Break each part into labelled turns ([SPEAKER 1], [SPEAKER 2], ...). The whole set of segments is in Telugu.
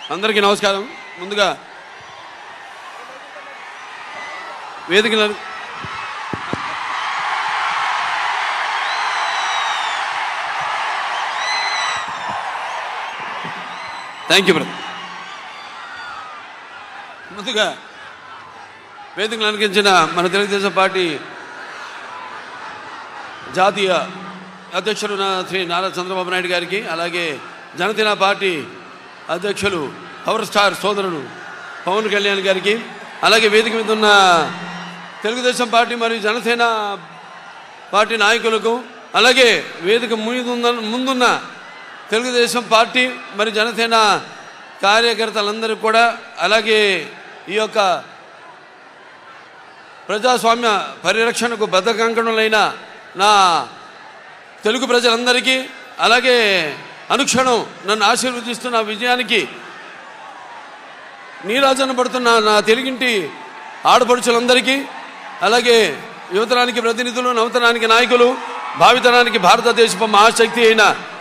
[SPEAKER 1] అందరికీ నమస్కారం ముందుగా వేదికల థ్యాంక్ యూ బ్రదర్ ముందుగా వేదికలు అనిపించిన మన తెలుగుదేశం పార్టీ జాతీయ అధ్యక్షుడు నా శ్రీ నారా చంద్రబాబు నాయుడు గారికి అలాగే జనసేన పార్టీ అధ్యక్షులు పవర్ స్టార్ సోదరుడు పవన్ కళ్యాణ్ గారికి అలాగే వేదిక మీద ఉన్న తెలుగుదేశం పార్టీ మరియు జనసేన పార్టీ నాయకులకు అలాగే వేదిక ముందున్న ముందున్న తెలుగుదేశం పార్టీ మరి జనసేన కార్యకర్తలందరికీ కూడా అలాగే ఈ యొక్క ప్రజాస్వామ్య పరిరక్షణకు బద్ధకంకణులైన నా తెలుగు ప్రజలందరికీ అలాగే అనుక్షణం నన్ను ఆశీర్వదిస్తున్న విజయానికి నీరాజన పడుతున్న నా తెలుగింటి ఆడపడుచులందరికీ అలాగే యువతరానికి ప్రతినిధులు నవతరానికి నాయకులు భావితరానికి భారతదేశపు మహాశక్తి అయిన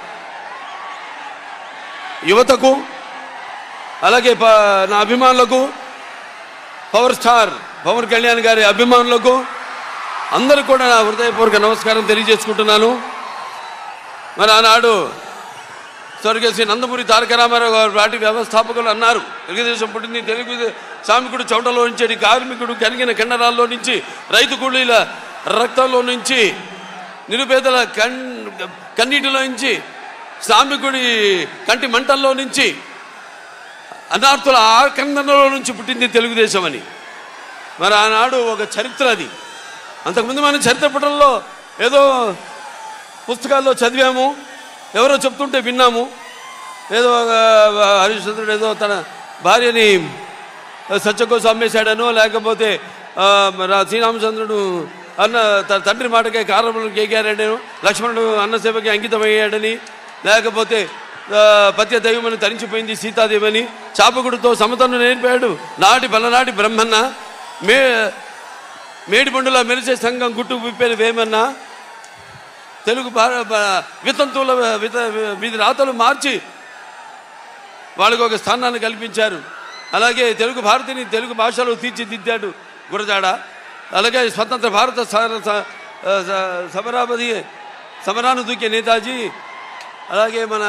[SPEAKER 1] యువతకు అలాగే ప- నా అభిమానులకు పవర్ స్టార్ పవన్ కళ్యాణ్ గారి అభిమానులకు అందరూ కూడా నా హృదయపూర్వక నమస్కారం తెలియజేసుకుంటున్నాను మరి ఆనాడు స్వర్గశ్రీ నందమూరి తారక రామారావు గారు పార్టీ వ్యవస్థాపకులు అన్నారు తెలుగుదేశం పుట్టింది తెలుగు శ్రామికుడు చౌటలో నుంచి కార్మికుడు కనిగిన కండరాల్లో నుంచి రైతు కూలీల రక్తంలో నుంచి నిరుపేదల కన్ కన్నీటిలో నుంచి శ్రామికుడి కంటి మంటల్లో నుంచి అనార్థుల ఆకందనలో నుంచి పుట్టింది తెలుగుదేశం అని మరి ఆనాడు ఒక చరిత్ర అది అంతకుముందు మనం చరిత్ర పుటల్లో ఏదో పుస్తకాల్లో చదివాము ఎవరో చెప్తుంటే విన్నాము ఏదో ఒక హరిశ్చంద్రుడు ఏదో తన భార్యని సత్య కోసం అమ్మేశాడనో లేకపోతే ఆ, మరి ఆ శ్రీరామచంద్రుడు అన్న తన తండ్రి మాటకే కారణములు కేకారాడను లక్ష్మణుడు అన్న సేవకి అంకితమయ్యాడని లేకపోతే ఆ, పత్య దైవమని తరించిపోయింది సీతాదేవని చాపకుడితో సమతను నేర్పాడు నాటి పలనాటి బ్రహ్మన్న మే మేడిపండులా మెరిసే సంఘం గుట్టు విప్పేది వేమన్నా తెలుగు భా- భా- వితంతువుల విత వీధి రాతలు మార్చి వాళ్ళకు ఒక స్థానాన్ని కల్పించారు అలాగే తెలుగు భారతిని తెలుగు భాషలో తీర్చిదిద్దాడు గురజాడ అలాగే స్వతంత్ర భారత స- స- స- సమరాపతి సమరాను దూకే నేతాజీ అలాగే మన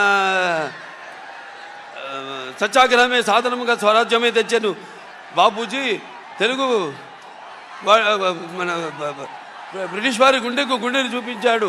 [SPEAKER 1] ఆ, సత్యాగ్రహమే సాధనముగా స్వరాజ్యమే తెచ్చాను బాపూజీ తెలుగు వా- మన బ- బ- బ్రిటిష్ వారి గుండెకు గుండెని చూపించాడు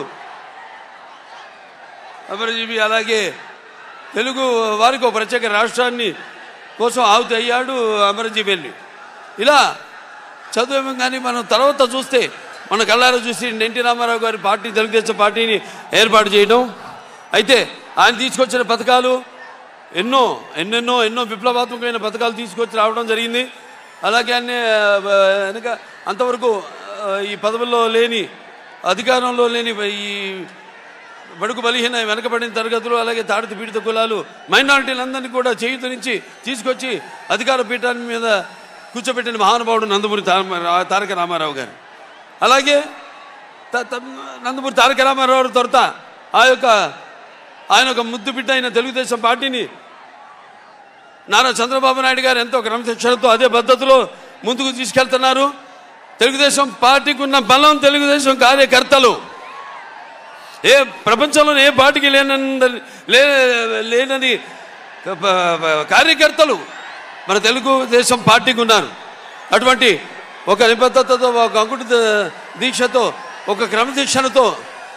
[SPEAKER 1] అమరజీవి అలాగే తెలుగు వారికి ఒక ప్రత్యేక రాష్ట్రాన్ని కోసం ఆహుతి అయ్యాడు అమరజీవి వెళ్ళి ఇలా చదువు కానీ మనం తర్వాత చూస్తే మన కళ్ళారా చూసి ఎన్టీ రామారావు గారి పార్టీ తెలుగుదేశం పార్టీని ఏర్పాటు చేయడం అయితే ఆయన తీసుకొచ్చిన పథకాలు ఎన్నో ఎన్నెన్నో ఎన్నో విప్లవాత్మకమైన పథకాలు తీసుకొచ్చి రావడం జరిగింది అలాగే అన్ని ఆ, వెనక అంతవరకు ఆ, ఈ పదవుల్లో లేని అధికారంలో లేని ఈ బడుగు బలహీన వెనకబడిన తరగతులు అలాగే తాడిత పీడిత కులాలు మైనారిటీలందరినీ కూడా చేయుతనించి తీసుకొచ్చి అధికార పీఠాన్ని మీద కూర్చోబెట్టిన మహానుభావుడు నందమూరి తార- తారక రామారావు గారు అలాగే త- త- నందమూరి తారక రామారావు తొరత ఆ యొక్క ఆయన ఒక ముద్దు బిడ్డ అయిన తెలుగుదేశం పార్టీని నారా చంద్రబాబు నాయుడు గారు ఎంతో క్రమశిక్షణతో అదే పద్ధతిలో ముందుకు తీసుకెళ్తున్నారు తెలుగుదేశం పార్టీకి ఉన్న బలం తెలుగుదేశం కార్యకర్తలు ఏ ప్రపంచంలోనే ఏ పార్టీకి లేనంద లే లేనని ప- ప- కార్యకర్తలు మన తెలుగుదేశం పార్టీకి ఉన్నారు అటువంటి ఒక నిబద్ధతతో ఒక అంకుట దీక్షతో ఒక క్రమశిక్షణతో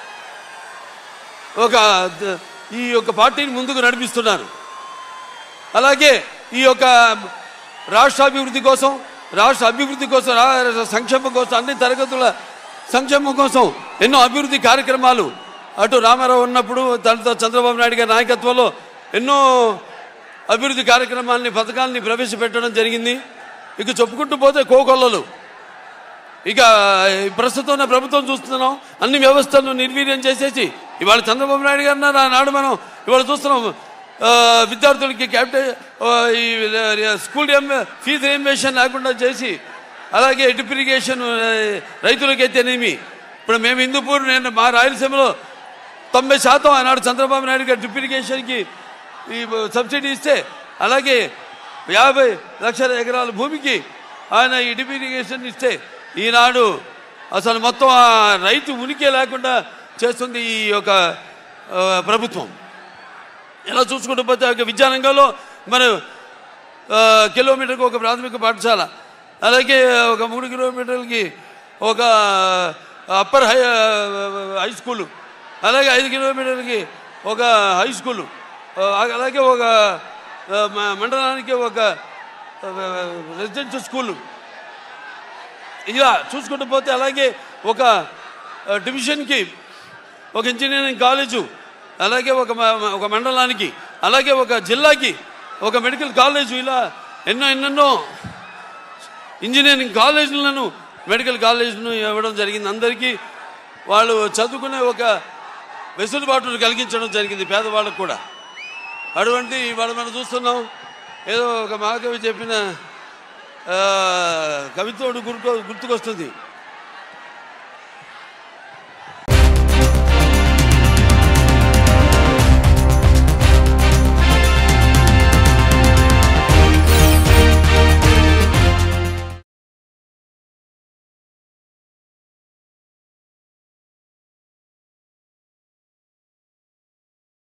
[SPEAKER 1] ఒక ద- ఈ యొక్క పార్టీని ముందుకు నడిపిస్తున్నారు అలాగే ఈ యొక్క రాష్ట్ర అభివృద్ధి కోసం రాష్ట్ర అభివృద్ధి కోసం రా- సంక్షేమం కోసం అన్ని తరగతుల సంక్షేమం కోసం ఎన్నో అభివృద్ధి కార్యక్రమాలు అటు రామారావు ఉన్నప్పుడు తనతో చంద్రబాబు నాయుడు గారి నాయకత్వంలో ఎన్నో అభివృద్ధి కార్యక్రమాలని పథకాలని ప్రవేశపెట్టడం జరిగింది ఇక చెప్పుకుంటూ పోతే కోకొల్లలు ఇక ఈ ప్రస్తుతం ఉన్న ప్రభుత్వం చూస్తున్నాం అన్ని వ్యవస్థలను నిర్వీర్యం చేసేసి ఇవాళ చంద్రబాబు నాయుడు గారు అన్నారు, ఆనాడు మనం ఇవాళ చూస్తున్నాం ఆ, విద్యార్థులకి క్యాపిటల్ ఆ, ఈ ఆ, స్కూల్ రియం- ఫీజు రియంబేషన్ లేకుండా చేసి అలాగే డ్రిప్ ఇరిగేషన్ ఆ, రైతులకైతేనేమి ఇప్పుడు మేము హిందూపూర్ నేను మా రాయలసీమలో తొంభై శాతం ఆనాడు చంద్రబాబు నాయుడు గారు డ్రిప్ ఇరిగేషన్కి ఈ సబ్సిడీ ఇస్తే అలాగే యాభై లక్షల ఎకరాల భూమికి ఆయన ఈ డ్రిప్ ఇరిగేషన్ ఇస్తే ఈనాడు అసలు మొత్తం ఆ రైతు ఉనికి లేకుండా చేస్తుంది ఈ యొక్క ఆ, ప్రభుత్వం ఇలా చూసుకుంటూ పోతే ఒక విద్యారంగంలో మన ఆ, కిలోమీటర్కి ఒక ప్రాథమిక పాఠశాల అలాగే ఒక మూడు కిలోమీటర్లకి ఒక అప్పర్ హై హై స్కూలు అలాగే ఐదు కిలోమీటర్లకి ఒక హై స్కూలు ఆ, అలాగే ఒక ఆ, మ- మండలానికి ఒక రెసిడెన్షియల్ స్కూలు ఇలా చూసుకుంటూ పోతే అలాగే ఒక ఆ, డివిజన్కి ఒక ఇంజనీరింగ్ కాలేజు అలాగే ఒక మ- మ- ఒక మండలానికి అలాగే ఒక జిల్లాకి ఒక మెడికల్ కాలేజు ఇలా ఎన్నో ఎన్నెన్నో ఇంజనీరింగ్ కాలేజీలను మెడికల్ కాలేజీలను ఇవ్వడం జరిగింది అందరికీ వాళ్ళు చదువుకునే ఒక వెసులుబాటును కలిగించడం జరిగింది పేదవాళ్ళకు కూడా అటువంటి ఇవాళ మనం చూస్తున్నాం ఏదో ఒక మహాకవి చెప్పిన ఆ, కవిత్వం గుర్తు గుర్తుకొస్తుంది